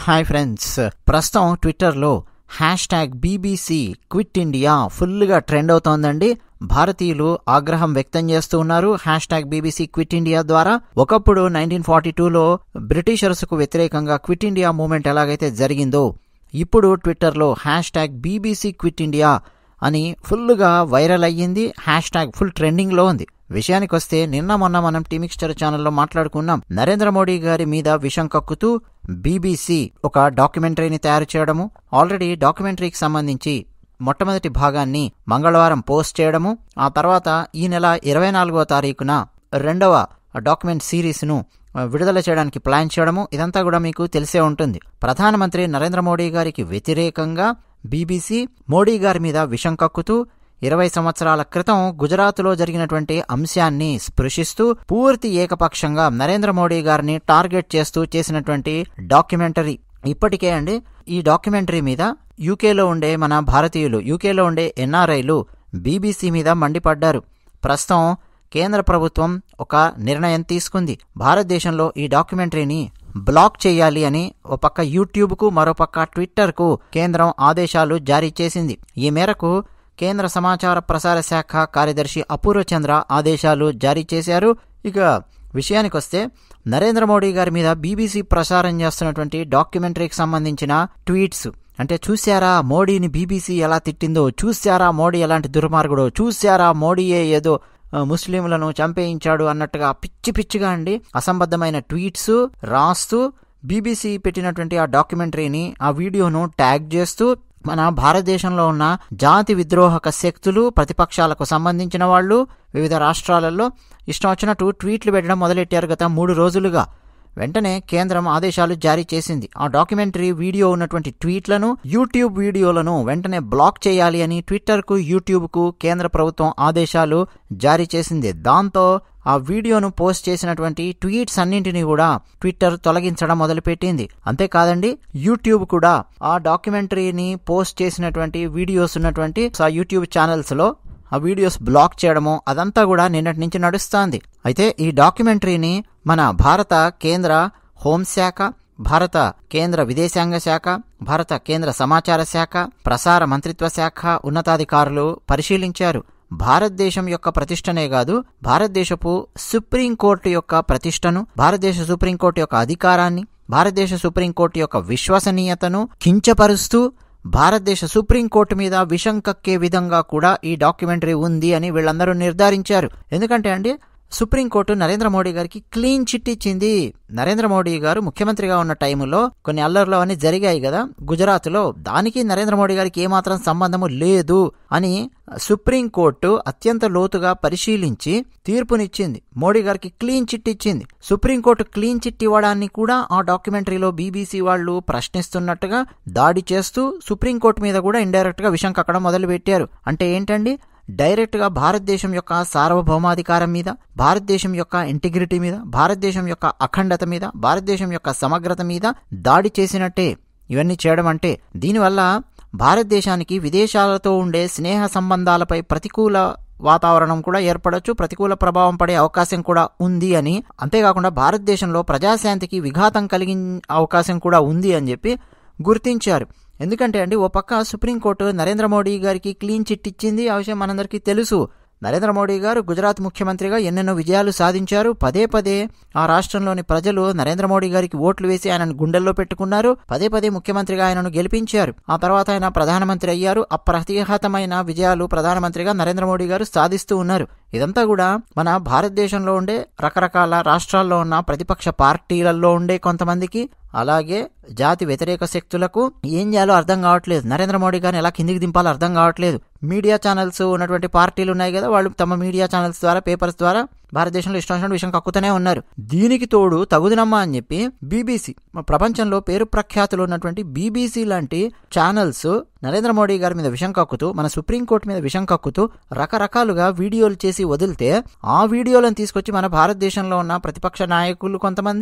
hi friends ప్రస్తుతం ట్విట్టర్లో hashtag BBC quit India ఫుల్గా ట్రెండ్ అవుతోందండి భారతీయులు ఆగ్రహం వ్యక్తం చేస్తూ ఉన్నారు hashtag BBC quit India ద్వారా ఒకప్పుడు నైన్టీన్ ఫార్టీ టూలో బ్రిటిషర్స్కు వ్యతిరేకంగా క్విట్ ఇండియా మూమెంట్ ఎలాగైతే జరిగిందో ఇప్పుడు ట్విట్టర్లో hashtag BBC quit India అని ఫుల్గా వైరల్ అయ్యింది హ్యాష్ ట్యాగ్ ఫుల్ ట్రెండింగ్లో ఉంది విషయానికి వస్తే నిన్న మొన్న మనం టీమిక్స్టర్ ఛానల్లో మాట్లాడుకున్నాం నరేంద్ర మోడీ గారి మీద విషం కక్కుతూ బీబీసీ ఒక డాక్యుమెంటరీని తయారు చేయడము ఆల్రెడీ డాక్యుమెంటరీకి సంబంధించి మొట్టమొదటి భాగాన్ని మంగళవారం పోస్ట్ చేయడము ఆ తర్వాత ఈ నెల ఇరవై నాలుగో తారీఖున రెండవ డాక్యుమెంట్ సిరీస్ను విడుదల చేయడానికి ప్లాన్ చేయడము ఇదంతా కూడా మీకు తెలిసే ఉంటుంది ప్రధానమంత్రి నరేంద్ర మోడీ గారికి వ్యతిరేకంగా బీబీసీ మోడీ గారి మీద విషం కక్కుతూ ఇరవై సంవత్సరాల క్రితం గుజరాత్లో జరిగినటువంటి అంశాన్ని స్పృశిస్తూ పూర్తి ఏకపక్షంగా నరేంద్ర మోడీ గారిని టార్గెట్ చేస్తూ చేసినటువంటి డాక్యుమెంటరీ ఇప్పటికే అండి ఈ డాక్యుమెంటరీ మీద యూకేలో ఉండే మన భారతీయులు యూకేలో ఉండే ఎన్ఆర్ఐలు బీబీసీ మీద మండిపడ్డారు ప్రస్తుతం కేంద్ర ప్రభుత్వం ఒక నిర్ణయం తీసుకుంది భారతదేశంలో ఈ డాక్యుమెంటరీని బ్లాక్ చేయాలి అని ఒక పక్క యూట్యూబ్కు మరోపక్క ట్విట్టర్కు కేంద్రం ఆదేశాలు జారీ చేసింది ఈ మేరకు కేంద్ర సమాచార ప్రసార శాఖ కార్యదర్శి అపూర్వ చంద్ర ఆదేశాలు జారీ చేశారు ఇక విషయానికొస్తే నరేంద్ర మోడీ గారి మీద బీబీసీ ప్రసారం చేస్తున్నటువంటి డాక్యుమెంటరీకి సంబంధించిన ట్వీట్స్ అంటే చూశారా మోడీని బీబీసీ ఎలా తిట్టిందో చూశారా మోడీ ఎలాంటి దుర్మార్గుడో చూశారా మోడీయే ఏదో ముస్లింలను చంపేయించాడు అన్నట్టుగా పిచ్చి పిచ్చిగా అండి అసంబద్ధమైన ట్వీట్స్ రాస్తూ బీబీసీ పెట్టినటువంటి ఆ డాక్యుమెంటరీని ఆ వీడియోను ట్యాగ్ చేస్తూ మన భారతదేశంలో ఉన్న జాతి విద్రోహక శక్తులు ప్రతిపక్షాలకు సంబంధించిన వాళ్ళు వివిధ రాష్ట్రాలలో ఇష్టం వచ్చినట్టు ట్వీట్లు పెట్టడం మొదలెట్టారు గత మూడు రోజులుగా వెంటనే కేంద్రం ఆదేశాలు జారీ చేసింది ఆ డాక్యుమెంటరీ వీడియో ఉన్నటువంటి ట్వీట్లను యూట్యూబ్ వీడియోలను వెంటనే బ్లాక్ చేయాలి అని ట్విట్టర్కు యూట్యూబ్కు కేంద్ర ప్రభుత్వం ఆదేశాలు జారీ చేసింది దాంతో ఆ వీడియోను పోస్ట్ చేసినటువంటి ట్వీట్స్ అన్నింటినీ కూడా ట్విట్టర్ తొలగించడం మొదలుపెట్టింది అంతేకాదండి యూట్యూబ్ కూడా ఆ డాక్యుమెంటరీని పోస్ట్ చేసినటువంటి వీడియోస్ ఉన్నటువంటి ఆ యూట్యూబ్ ఛానల్స్ లో ఆ వీడియోస్ బ్లాక్ చేయడము అదంతా కూడా నిన్నటి నుంచి నడుస్తోంది అయితే ఈ డాక్యుమెంటరీని మన భారత కేంద్ర హోంశాఖ భారత కేంద్ర విదేశాంగ శాఖ భారత కేంద్ర సమాచార శాఖ ప్రసార మంత్రిత్వ శాఖ ఉన్నతాధికారులు పరిశీలించారు భారతదేశం యొక్క ప్రతిష్టనే కాదు భారతదేశపు సుప్రీంకోర్టు యొక్క ప్రతిష్టను భారతదేశ సుప్రీంకోర్టు యొక్క అధికారాన్ని భారతదేశ సుప్రీంకోర్టు యొక్క విశ్వసనీయతను కించపరుస్తూ భారతదేశ సుప్రీంకోర్టు మీద విషం కక్కే విధంగా కూడా ఈ డాక్యుమెంటరీ ఉంది అని వీళ్ళందరూ నిర్ధారించారు ఎందుకంటే అండి సుప్రీంకోర్టు నరేంద్ర మోడీ గారికి క్లీన్ చిట్ ఇచ్చింది నరేంద్ర మోడీ గారు ముఖ్యమంత్రిగా ఉన్న టైంలో కొన్ని అల్లర్లు అవన్నీ జరిగాయి కదా గుజరాత్లో దానికి నరేంద్ర మోడీ గారికి ఏమాత్రం సంబంధము లేదు అని సుప్రీంకోర్టు అత్యంత లోతుగా పరిశీలించి తీర్పునిచ్చింది మోడీ గారికి క్లీన్ చిట్ ఇచ్చింది సుప్రీంకోర్టు క్లీన్ చిట్ ఇవ్వడాన్ని కూడా ఆ డాక్యుమెంటరీలో బీబీసీ వాళ్ళు ప్రశ్నిస్తున్నట్టుగా దాడి చేస్తూ సుప్రీంకోర్టు మీద కూడా ఇండైరెక్ట్ గా విషం కక్కడం మొదలుపెట్టారు అంటే ఏంటండి డైరెక్ట్గా భారతదేశం యొక్క సార్వభౌమాధికారం మీద భారతదేశం యొక్క ఇంటిగ్రిటీ మీద భారతదేశం యొక్క అఖండత మీద భారతదేశం యొక్క సమగ్రత మీద దాడి చేసినట్టే ఇవన్నీ చేయడం అంటే దీనివల్ల భారతదేశానికి విదేశాలతో ఉండే స్నేహ సంబంధాలపై ప్రతికూల వాతావరణం కూడా ఏర్పడవచ్చు ప్రతికూల ప్రభావం పడే అవకాశం కూడా ఉంది అని అంతేకాకుండా భారతదేశంలో ప్రజాశాంతికి విఘాతం కలిగి అవకాశం కూడా ఉంది అని చెప్పి గుర్తించారు ఎందుకంటే అండి ఓ పక్క సుప్రీంకోర్టు నరేంద్ర మోడీ గారికి క్లీన్ చిట్ ఇచ్చింది ఆ విషయం మనందరికీ తెలుసు నరేంద్ర మోడీ గారు గుజరాత్ ముఖ్యమంత్రిగా ఎన్నెన్నో విజయాలు సాధించారు పదే పదే ఆ రాష్ట్రంలోని ప్రజలు నరేంద్ర మోడీ గారికి ఓట్లు వేసి ఆయనను గుండెల్లో పెట్టుకున్నారు పదే పదే ముఖ్యమంత్రిగా ఆయనను గెలిపించారు ఆ తర్వాత ఆయన ప్రధానమంత్రి అయ్యారు అప్రతిహతమైన విజయాలు ప్రధానమంత్రిగా నరేంద్ర మోడీ గారు సాధిస్తూ ఉన్నారు ఇదంతా కూడా మన భారతదేశంలో ఉండే రకరకాల రాష్ట్రాల్లో ఉన్న ప్రతిపక్ష పార్టీలలో ఉండే కొంతమందికి అలాగే జాతి వ్యతిరేక శక్తులకు ఏం చేయాలో అర్థం కావట్లేదు నరేంద్ర మోడీ గారిని ఎలా కిందికి దింపాలో అర్థం కావట్లేదు మీడియా ఛానల్స్ ఉన్నటువంటి పార్టీలు ఉన్నాయి కదా వాళ్ళు తమ మీడియా ఛానల్స్ ద్వారా పేపర్స్ ద్వారా భారతదేశంలో ఇష్టం వచ్చిన విషయం కక్కుతూనే ఉన్నారు దీనికి తోడు తగుదినమ్మా అని చెప్పి బీబీసీ ప్రపంచంలో పేరు ప్రఖ్యాతులు ఉన్నటువంటి బీబీసీ లాంటి ఛానల్స్ నరేంద్ర మోడీ గారి మీద విషం కక్కుతూ మన సుప్రీంకోర్టు మీద విషం కక్కుతూ రకరకాలుగా వీడియోలు చేసి వదిలితే ఆ వీడియోలను తీసుకొచ్చి మన భారతదేశంలో ఉన్న ప్రతిపక్ష నాయకులు కొంతమంది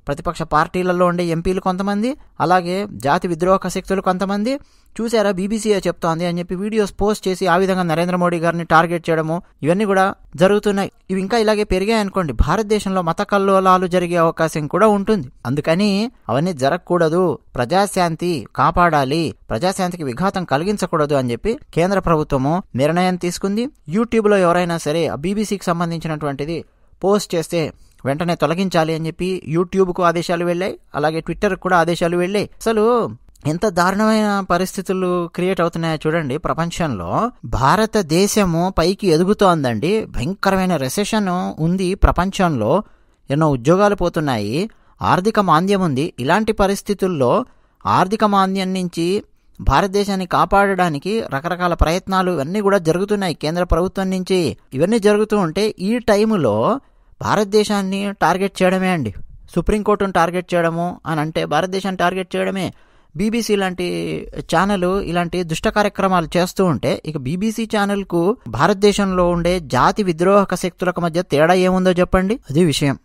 ప్రతిపక్ష పార్టీలలో ఉండే ఎంపీలు కొంతమంది అలాగే జాతి విద్రోహక శక్తులు కొంతమంది చూసారా బీబీసీఏ చెప్తోంది అని చెప్పి వీడియోస్ పోస్ట్ చేసి ఆ విధంగా నరేంద్ర మోడీ గారిని టార్గెట్ చేయడము ఇవన్నీ కూడా జరుగుతున్నాయి ఇవి ఇంకా ఇలాగే పెరిగాయి అనుకోండి భారతదేశంలో మత కల్లోలాలు జరిగే అవకాశం కూడా ఉంటుంది అందుకని అవన్నీ జరగకూడదు ప్రజాశాంతి కాపాడాలి ప్రజాశాంతికి విఘాతం కలిగించకూడదు అని చెప్పి కేంద్ర ప్రభుత్వము నిర్ణయం తీసుకుంది యూట్యూబ్ లో ఎవరైనా సరే ఆ బీబీసీకి సంబంధించినటువంటిది పోస్ట్ చేస్తే వెంటనే తొలగించాలి అని చెప్పి యూట్యూబ్కు ఆదేశాలు వెళ్ళాయి అలాగే ట్విట్టర్కి కూడా ఆదేశాలు వెళ్ళాయి అసలు ఎంత దారుణమైన పరిస్థితులు క్రియేట్ అవుతున్నాయో చూడండి ప్రపంచంలో భారతదేశము పైకి ఎదుగుతోందండి భయంకరమైన రెసెషన్ ఉంది ప్రపంచంలో ఎన్నో ఉద్యోగాలు పోతున్నాయి ఆర్థిక మాంద్యం ఉంది ఇలాంటి పరిస్థితుల్లో ఆర్థిక మాంద్యం నుంచి భారతదేశాన్ని కాపాడడానికి రకరకాల ప్రయత్నాలు ఇవన్నీ కూడా జరుగుతున్నాయి కేంద్ర ప్రభుత్వం నుంచి ఇవన్నీ జరుగుతూ ఉంటే ఈ టైములో భారతదేశాన్ని టార్గెట్ చేయడమే అండి సుప్రీంకోర్టును టార్గెట్ చేయడము అని అంటే భారతదేశాన్ని టార్గెట్ చేయడమే బీబీసీ లాంటి ఛానల్ ఇలాంటి దుష్ట కార్యక్రమాలు చేస్తూ ఉంటే ఇక బీబీసీ ఛానల్ కు భారతదేశంలో ఉండే జాతి విద్రోహక శక్తులకు మధ్య తేడా ఏముందో చెప్పండి అది విషయం